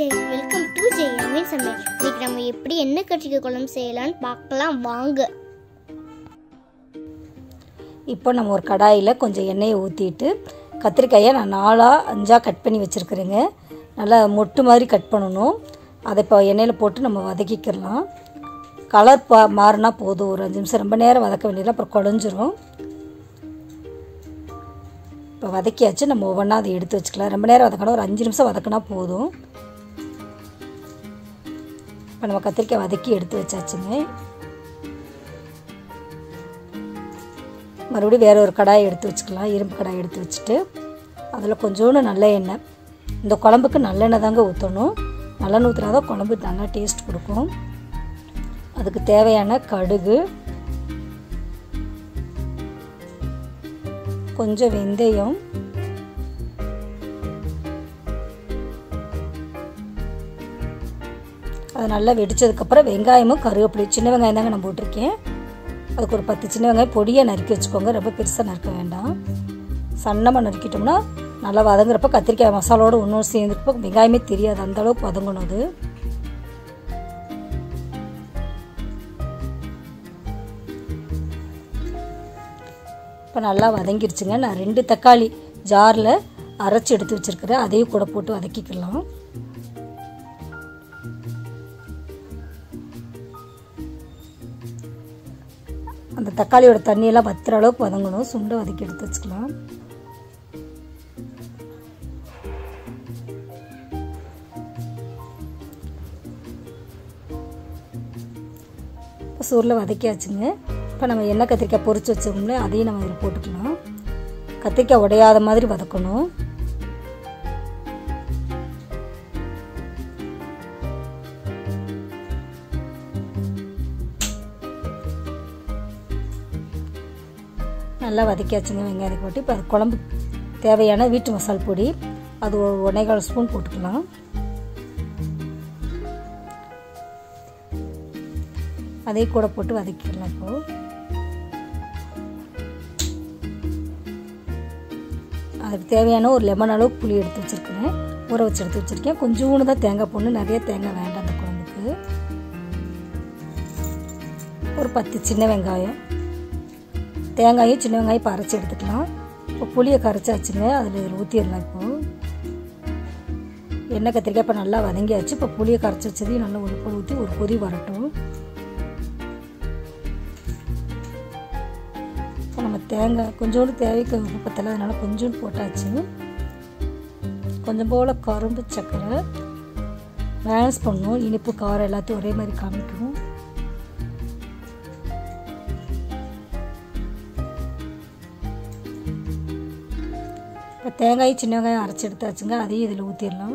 Jai welcome to Jai Ameen சமையல் இன்னைக்கு நம்ம எப்படி எண்ணெய் கட்டிக்க குழம்பு செய்யலாம்னு பார்க்கலாம் வாங்க இப்போ நம்ம ஒரு கடாயில் கொஞ்சம் எண்ணெயை ஊற்றிட்டு கத்திரிக்காயை நான் நாலாக அஞ்சாக கட் பண்ணி வச்சுருக்குறேங்க நல்லா மொட்டு மாதிரி கட் பண்ணணும் அதை இப்போ எண்ணெயில் போட்டு நம்ம வதக்கிக்கிறலாம் கலர் பா மாறினா போதும் ஒரு அஞ்சு நிமிஷம் ரொம்ப நேரம் வதக்க வேண்டியதில்லை அப்புறம் குழஞ்சிரும் இப்போ வதக்கியாச்சு நம்ம ஒவ்வொன்றா அதை எடுத்து வச்சுக்கலாம் ரொம்ப நேரம் வதக்கணும் ஒரு அஞ்சு நிமிஷம் வதக்கினா போதும் இப்போ நம்ம கத்திரிக்காய் வதக்கி எடுத்து வச்சாச்சுங்க மறுபடியும் வேற ஒரு கடாயை எடுத்து வச்சுக்கலாம் இரும்பு கடாயை எடுத்து வச்சுட்டு அதில் கொஞ்சோண்டு நல்ல எண்ணெய் இந்த குழம்புக்கு நல்லெண்ணெய் தாங்க ஊற்றணும் நல்லெண்ணெய் ஊற்றினா தான் குழம்பு நல்லா டேஸ்ட் கொடுக்கும் அதுக்கு தேவையான கடுகு கொஞ்சம் வெந்தயம் அது நல்லா வெடிச்சதுக்கப்புறம் வெங்காயமும் கருவேப்பிலை சின்ன வெங்காயம் தாங்க நான் போட்டிருக்கேன் அதுக்கு ஒரு பத்து சின்ன வெங்காயம் பொடியாக நறுக்கி வச்சுக்கோங்க ரொம்ப பெருசாக நறுக்க வேண்டாம் சன்னமாக நறுக்கிட்டோம்னா நல்லா வதங்குறப்ப கத்திரிக்காய் மசாலோடு இன்னும் சேர்ந்துருப்போ வெங்காயமே தெரியாது அந்த அளவுக்கு வதங்கணும் அது இப்போ நல்லா வதங்கிருச்சுங்க நான் ரெண்டு தக்காளி ஜாரில் அரைச்சி எடுத்து வச்சுருக்கிறேன் அதையும் கூட போட்டு வதக்கிக்கலாம் அந்த தக்காளியோட தண்ணியெல்லாம் வத்துற அளவுக்கு வதங்கணும் சுண்டை வதக்கி எடுத்து வச்சுக்கலாம் இப்போ சூரில் வதக்கியாச்சுங்க இப்போ நம்ம எண்ணெய் கத்திரிக்காய் பொரிச்சு வச்சோம்ல அதையும் நம்ம இதில் போட்டுக்கலாம் கத்திரிக்காய் உடையாத மாதிரி வதக்கணும் நல்லா வதக்கியாச்சுங்க வெங்காயத்தை போட்டு இப்போ அது குழம்பு தேவையான வீட்டு மசால் பொடி அது ஒரு ஒன்றேகால் ஸ்பூன் போட்டுக்கலாம் அதே கூட போட்டு வதக்கிடலாம் இப்போ அதுக்கு தேவையான ஒரு லெமன் அளவு புளி எடுத்து வச்சுருக்கிறேன் ஊற வச்சு எடுத்து வச்சுருக்கேன் கொஞ்சோண்டு தான் தேங்காய் போடணும் நிறைய தேங்காய் வேண்டாம் அந்த குழம்புக்கு ஒரு பத்து சின்ன வெங்காயம் தேங்காயும் சின்ன வெங்காயம் இப்போ அரைச்சி எடுத்துக்கலாம் இப்போ புளியை கரைச்சாச்சுங்க அதில் இதில் ஊற்றிடலாம் இப்போ எண்ணெய் கத்திரிக்காய் இப்போ நல்லா வதங்கியாச்சு இப்போ புளியை கரைச்சி வச்சதையும் நல்லா ஒரு போல் ஊற்றி ஒரு கொதி வரட்டும் இப்போ நம்ம தேங்காய் கொஞ்சோண்டு தேவைக்கு உப்பு பத்தல அதனால் கொஞ்சோண்டு போட்டாச்சு கொஞ்சம் போல் கரும்பு சர்க்கரை பேலன்ஸ் பண்ணணும் இனிப்பு காரம் எல்லாத்தையும் ஒரே மாதிரி காமிக்கும் இப்போ தேங்காய் சின்ன வெங்காயம் அரைச்சி எடுத்தாச்சுங்க அதையும் இதில் ஊற்றிடலாம்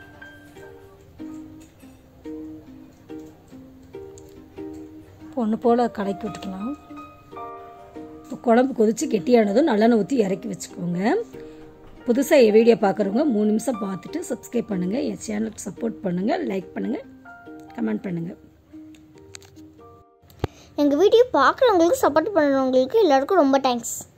ஒன்று போல் கலக்கி விட்டுக்கலாம் இப்போ குழம்பு கொதித்து கெட்டியானதும் நல்லெண்ணெய் ஊற்றி இறக்கி வச்சுக்கோங்க புதுசாக என் வீடியோ பார்க்குறவங்க மூணு நிமிஷம் பார்த்துட்டு சப்ஸ்கிரைப் பண்ணுங்கள் என் சேனலுக்கு சப்போர்ட் பண்ணுங்கள் லைக் பண்ணுங்கள் கமெண்ட் பண்ணுங்கள் எங்கள் வீடியோ பார்க்குறவங்களுக்கு சப்போர்ட் பண்ணுறவங்களுக்கு எல்லாருக்கும் ரொம்ப தேங்க்ஸ்